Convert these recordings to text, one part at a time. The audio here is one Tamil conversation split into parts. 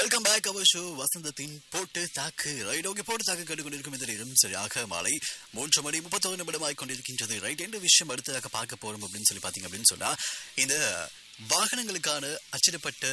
வெல்கம் பேக் அவர் ஷோ வசந்தத்தின் போட்டு தாக்கு ரைட் ஓகே போட்டு தாக்கு கேட்டுக்கொண்டிருக்கும் இந்த நேரம் சரியாக மாலை மூன்று மணி முப்பத்தொரு நிமிடமாய் கொண்டிருக்கின்றது ரைட் எந்த விஷயம் அடுத்ததாக பார்க்க போறோம் அப்படின்னு சொல்லி பாத்தீங்க அப்படின்னு சொன்னா இந்த வாகனங்களுக்கான அச்சிடப்பட்ட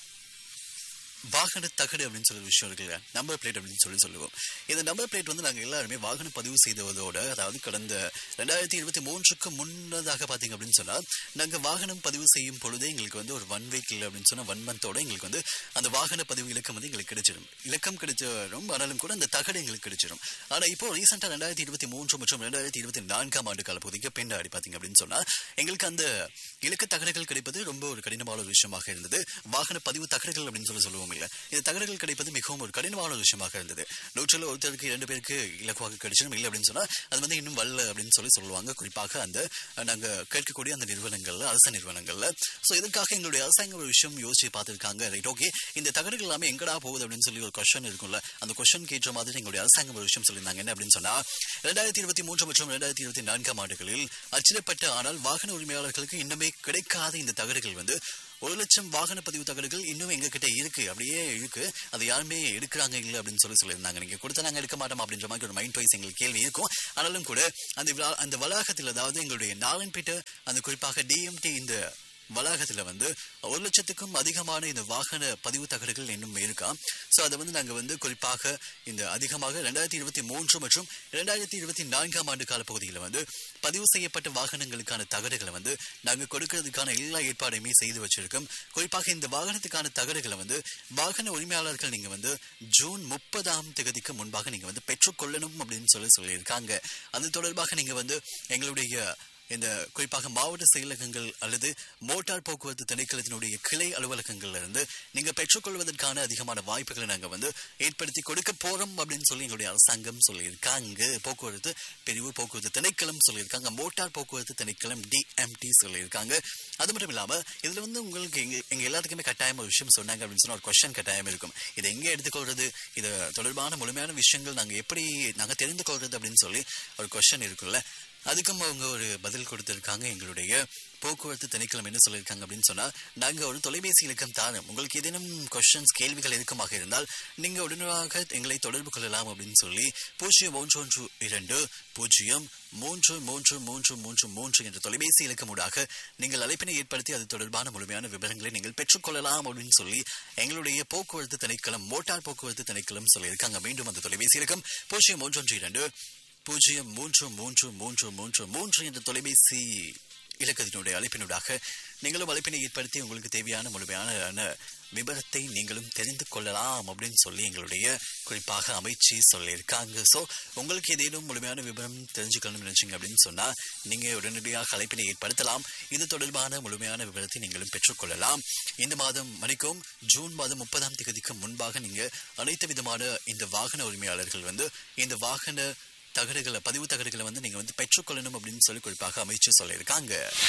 வாகன தகடு அப்படின்னு சொல்ற விஷயம் இருக்குல்ல நம்பர் பிளேட் அப்படின்னு சொல்லி சொல்லுவோம் இந்த நம்பர் பிளேட் வந்து நாங்க எல்லாருமே வாகனம் பதிவு செய்ததோட அதாவது கடந்த ரெண்டாயிரத்தி இருபத்தி மூன்றுக்கு முன்னதாக பாத்தீங்க அப்படின்னு சொன்னா நாங்க வாகனம் பதிவு செய்யும் பொழுதே எங்களுக்கு வந்து ஒரு ஒன் வீக் இல்லை அப்படின்னு சொன்னா ஒன் மந்தோட எங்களுக்கு வந்து அந்த வாகன பதிவு இலக்கம் வந்து எங்களுக்கு கிடைச்சிடும் இலக்கம் கிடைச்சிடும் ஆனாலும் கூட அந்த தகடு எங்களுக்கு கிடைச்சிடும் ஆனா இப்போ ரீசெண்டா ரெண்டாயிரத்தி இருபத்தி மூன்று மற்றும் ரெண்டாயிரத்தி இருபத்தி நான்காம் ஆண்டு கால பகுதிக்கு பின்னாடி பாத்தீங்க அப்படின்னு சொன்னா எங்களுக்கு அந்த இலக்க தகடுகள் கிடைப்பது ரொம்ப ஒரு கடினமான ஒரு விஷயமாக இருந்தது வாகன பதிவு தகடுகள் அப்படின்னு சொல்லி சொல்லுவோம் இல்ல இந்த தகடுகள் கிடைப்பது மிகவும் ஒரு கடினமான ஒரு விஷயமாக இருந்தது நூற்றில் ஒருத்தருக்கு இரண்டு பேருக்கு இலக்குவாக கிடைச்சிடும் இல்லை அப்படின்னு சொன்னா அது வந்து இன்னும் வரல அப்படின்னு சொல்லி சொல்லுவாங்க குறிப்பாக அந்த அஹ், நாங்க கேட்கக்கூடிய அந்த நிறுவனங்கள்ல அரசு நிறுவனங்கள்ல சோ இதற்காக எங்களுடைய அரசாங்கம் ஒரு விஷயம் யோசிச்சு பார்த்திருக்காங்க ரைட் ஓகே இந்த தகடுகள் எல்லாமே எங்கடா போகுது அப்படின்னு சொல்லி ஒரு கொஸ்டின் இருக்கும்ல அந்த கொஸ்டின் கேட்ட மாதிரி எங்களுடைய அரசாங்கம் ஒரு விஷயம் சொல்லியிருந்தாங்க என்ன அப்படின்னு சொன்னா ரெண்டாயிரத்தி இருபத்தி மூன்று மற்றும் ரெண்டாயிரத்தி இருபத்தி நான்காம் ஆண்டுகளில் அச்சிடப்பட்ட ஆனால் வாகன உரிமையாளர்களுக்கு இன்னுமே கிடைக்காத இந்த தகடுகள் வந்து ஒரு லட்சம் வாகன பதிவு தகடுகள் இன்னும் எங்க கிட்ட இருக்கு அப்படியே இருக்கு அதை யாருமே எடுக்கிறாங்க இல்ல அப்படின்னு சொல்லி சொல்லியிருந்தாங்க நீங்க கொடுத்தா நாங்க எடுக்க மாட்டோம் அப்படின்ற மாதிரி ஒரு மைண்ட் வைஸ் எங்களுக்கு கேள்வி இருக்கும் ஆனாலும் கூட அந்த விழா- அந்த வளாகத்தில் அதாவது எங்களுடைய நாராயண்பேட்டை அந்த குறிப்பாக டிஎம்டி இந்த வளாகத்துல வந்து ஒரு லட்சத்துக்கும் அதிகமான இந்த வாகன பதிவு தகடுகள் இன்னும் இருக்காம் சோ அதை வந்து நாங்க வந்து குறிப்பாக இந்த அதிகமாக ரெண்டாயிரத்தி இருபத்தி மூன்று மற்றும் ரெண்டாயிரத்தி இருபத்தி நான்காம் ஆண்டு கால பகுதியில் வந்து பதிவு செய்யப்பட்ட வாகனங்களுக்கான தகடுகளை வந்து நாங்க கொடுக்கறதுக்கான எல்லா ஏற்பாடையுமே செய்து வச்சிருக்கோம் குறிப்பாக இந்த வாகனத்துக்கான தகடுகளை வந்து வாகன உரிமையாளர்கள் நீங்க வந்து ஜூன் முப்பதாம் தேதிக்கு முன்பாக நீங்க வந்து பெற்றுக்கொள்ளணும் அப்படின்னு சொல்லி சொல்லியிருக்காங்க அது தொடர்பாக நீங்க வந்து எங்களுடைய இந்த குறிப்பாக மாவட்ட செயலகங்கள் அல்லது மோட்டார் போக்குவரத்து திணைக்களத்தினுடைய கிளை அலுவலகங்கள்ல இருந்து நீங்க பெற்றுக்கொள்வதற்கான அதிகமான வாய்ப்புகளை நாங்க வந்து ஏற்படுத்தி கொடுக்க போறோம் அப்படின்னு சொல்லி எங்களுடைய அரசாங்கம் சொல்லியிருக்காங்க போக்குவரத்து பிரிவு போக்குவரத்து திணைக்களம் சொல்லியிருக்காங்க மோட்டார் போக்குவரத்து திணைக்களம் டிஎம்டி சொல்லியிருக்காங்க அது மட்டும் இல்லாம இதுல வந்து உங்களுக்கு எங்க எங்க எல்லாத்துக்குமே கட்டாயம் ஒரு விஷயம் சொன்னாங்க அப்படின்னு சொன்னா ஒரு கொஸ்டின் கட்டாயம் இருக்கும் இதை எங்க எடுத்துக்கொள்றது இது தொடர்பான முழுமையான விஷயங்கள் நாங்க எப்படி நாங்க தெரிந்து கொள்றது அப்படின்னு சொல்லி ஒரு கொஸ்டின் இருக்குல்ல அதுக்கும் அவங்க ஒரு பதில் கொடுத்திருக்காங்க எங்களுடைய போக்குவரத்து திணைக்களம் என்ன சொல்லியிருக்காங்க அப்படின்னு சொன்னா நாங்க ஒரு தொலைபேசி இலக்கம் தாரோம் உங்களுக்கு ஏதேனும் கொஸ்டின்ஸ் கேள்விகள் இருக்குமாக இருந்தால் நீங்க உடனடியாக எங்களை தொடர்பு கொள்ளலாம் அப்படின்னு சொல்லி பூஜ்ஜியம் மூன்று ஒன்று இரண்டு பூஜ்ஜியம் மூன்று மூன்று மூன்று மூன்று மூன்று என்ற தொலைபேசி இலக்கமூடாக நீங்கள் அழைப்பினை ஏற்படுத்தி அது தொடர்பான முழுமையான விவரங்களை நீங்கள் பெற்றுக்கொள்ளலாம் அப்படின்னு சொல்லி எங்களுடைய போக்குவரத்து திணைக்களம் மோட்டார் போக்குவரத்து திணைக்களம் சொல்லியிருக்காங்க மீண்டும் அந்த தொலைபேசி இலக்கம் பூஜ்ஜியம் மூன்று ஒன்று இரண்டு பூஜ்ஜியம் மூன்று மூன்று மூன்று மூன்று மூன்று என்ற தொலைபேசி இலக்கத்தினுடைய அழைப்பினூடாக நீங்களும் அழைப்பினை ஏற்படுத்தி உங்களுக்கு தேவையான முழுமையான விபரத்தை நீங்களும் தெரிந்து கொள்ளலாம் அப்படின்னு சொல்லி எங்களுடைய குறிப்பாக அமைச்சு சொல்லியிருக்காங்க ஸோ உங்களுக்கு ஏதேனும் முழுமையான விவரம் தெரிஞ்சுக்கணும்னு நினைச்சீங்க அப்படின்னு சொன்னா நீங்க உடனடியாக அழைப்பினை ஏற்படுத்தலாம் இது தொடர்பான முழுமையான விவரத்தை நீங்களும் பெற்றுக்கொள்ளலாம் இந்த மாதம் மணிக்கும் ஜூன் மாதம் முப்பதாம் தேதிக்கு முன்பாக நீங்க அனைத்து விதமான இந்த வாகன உரிமையாளர்கள் வந்து இந்த வாகன தகடுகளை பதிவு தகடுகளை வந்து நீங்க வந்து பெற்றுக்கொள்ளணும் அப்படின்னு சொல்லி குறிப்பாக அமைச்சு சொல்லியிருக்காங்க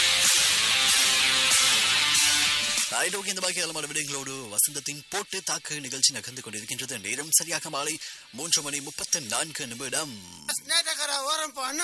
ஆயிரோக்கு இந்த பாக்கி அலமான விடயங்களோடு வசந்தத்தின் போட்டு தாக்கு நிகழ்ச்சி நகர்ந்து கொண்டிருக்கின்றது நேரம் சரியாக மாலை மூன்று மணி முப்பத்தி நான்கு நிமிடம் ஸ்னேட்டக்கரை ஓரம் போனா